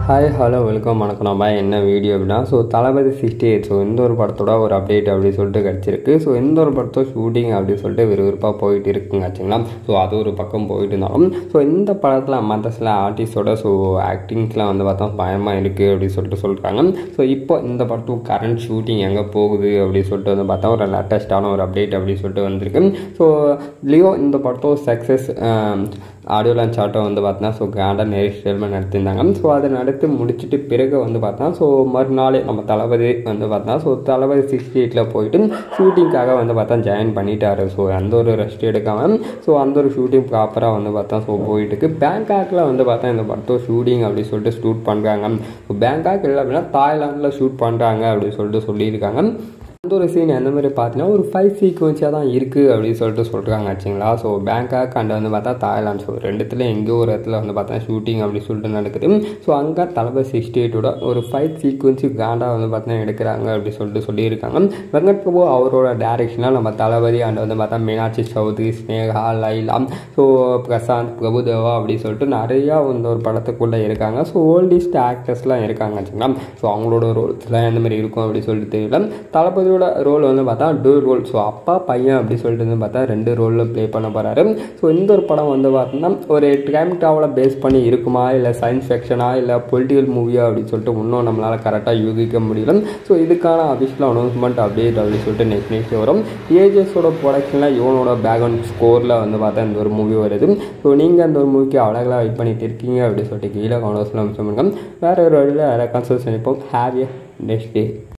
hi hello welcome வணக்கம் நம்ம என்ன வீடியோ அப்படின்னா so Thalapathy sixty eight so இந்த ஒரு படத்தோட ஒரு அப்டேட் அப்படின்னு சொல்லிட்டு கிடச்சிருக்கு ஸோ இந்த ஒரு படத்தோட ஷூட்டிங் அப்படின்னு சொல்லிட்டு விறுவிறுப்பாக போயிட்டு இருக்குங்க ஆச்சுங்களா ஸோ அது ஒரு பக்கம் போயிட்டு இருந்தாலும் ஸோ இந்த படத்தில் மற்ற சில ஆர்டிஸ்டோட ஸோ ஆக்டிங்ஸ்லாம் வந்து பார்த்தா பயமாக இருக்குது அப்படின்னு சொல்லிட்டு சொல்கிறாங்க ஸோ இப்போ இந்த படத்தும் கரண்ட் ஷூட்டிங் எங்கே போகுது அப்படின்னு சொல்லிட்டு வந்து பார்த்தா ஒரு லேட்டஸ்டான ஒரு அப்டேட் அப்படின்னு சொல்லிட்டு வந்திருக்கு ஸோ லியோ இந்த படத்தோட சக்ஸஸ் ஆடியோ லான்ச் ஆட்டம் வந்து பார்த்தா ஸோ கிராண்டாக நிறைய ஸ்டேல்மெண்ட் நடத்தியிருந்தாங்க ஸோ அதை நடத்தி முடிச்சுட்டு பிறகு வந்து பார்த்தா ஸோ மறுநாளே நம்ம தளபதி வந்து பார்த்தா ஸோ தளபதி சிக்ஸ்டி எயிட்டில் போயிட்டு ஷூட்டிங்காக வந்து பார்த்தா ஜாயின் பண்ணிட்டாரு ஸோ அந்த ஒரு ரெஸ்ட் எடுக்காமல் ஸோ அந்த ஒரு ஷூட்டிங் ப்ராப்பராக வந்து பார்த்தா ஸோ போயிட்டு இருக்கு பேங்காக்கில் வந்து பார்த்தா இந்த படத்தோ ஷூட்டிங் அப்படின்னு சொல்லிட்டு ஷூட் பண்ணுறாங்க ஸோ பேங்காக் இல்லை அப்படின்னா தாய்லாண்டில் ஷூட் பண்ணுறாங்க அப்படின்னு சொல்லிட்டு சொல்லியிருக்காங்க அந்த ஒரு சீன் எந்த மாதிரி பார்த்தீங்கன்னா ஒரு ஃபைவ் சீக்வன்ஸாக தான் இருக்குது அப்படின்னு சொல்லிட்டு சொல்கிறாங்க ஆச்சுங்களா ஸோ பேங்காக் அண்ட் வந்து பார்த்தா தாய்லாந்து ஸோ ரெண்டுத்துல எங்கேயோ ஒரு இடத்துல வந்து பார்த்தா ஷூட்டிங் அப்படின்னு சொல்லிட்டு நடக்குது ஸோ அங்கே தளபதி சிக்ஸ்டி எயிட்டோட ஒரு ஃபைவ் சீக்வன்ஸு கிராண்டாக வந்து பார்த்தா எடுக்கிறாங்க அப்படின்னு சொல்லிட்டு சொல்லியிருக்காங்க வெங்கட் பிரபு அவரோட டேரெக்ஷனில் நம்ம தளபதி அண்ட் வந்து பார்த்தா மீனாட்சி சௌத்ரி ஸ்னேகா லைலா ஸோ பிரசாந்த் பிரபுதேவா அப்படின்னு சொல்லிட்டு நிறையா வந்து ஒரு படத்துக்குள்ளே இருக்காங்க ஸோ ஓல்டிஸ்ட் ஆக்டர்ஸ்லாம் இருக்காங்க ஆச்சுங்களா ஸோ அவங்களோட ரோல்ஸ்லாம் எந்த மாதிரி இருக்கும் அப்படின்னு சொல்லிட்டு தெரியல தளபதி இதோட ரோல் வந்து பார்த்தா டூ ரோல் ஸோ அப்பா பையன் அப்படி சொல்லிட்டு வந்து பார்த்தா ரெண்டு ரோலில் ப்ளே பண்ண போகிறாரு ஸோ இந்த ஒரு படம் வந்து பார்த்தோம்னா ஒரு டைம் ட்ராவலை பேஸ் பண்ணி இருக்குமா இல்லை சயின்ஸ் ஃபெக்ஷனா இல்லை பொலிட்டிக்கல் மூவியா அப்படின்னு சொல்லிட்டு இன்னும் நம்மளால் கரெக்டாக யூகிக்க முடியல ஸோ இதுக்கான அஃபிஷியல் அனௌன்ஸ்மெண்ட் அப்டேட் அப்படின்னு சொல்லிட்டு நெக்ஸ்ட் நெக்ஸ்ட் வரும் ஏஜஸோட ப்ரொடக்ஷனில் இவனோட பேக்ரவுண்ட் ஸ்கோரில் வந்து பார்த்தா இந்த ஒரு மூவி வருது ஸோ நீங்கள் அந்த ஒரு மூவிக்கு அழகாக வெயிட் பண்ணிட்டு இருக்கீங்க அப்படின்னு சொல்லிட்டு கீழே கவுண்டர்ஸில் அம்சம் வேறு ஒரு வழியில் வேறு கன்சல்ட் நினைப்போம் ஹாவ் ஏ நெக்ஸ்ட் டே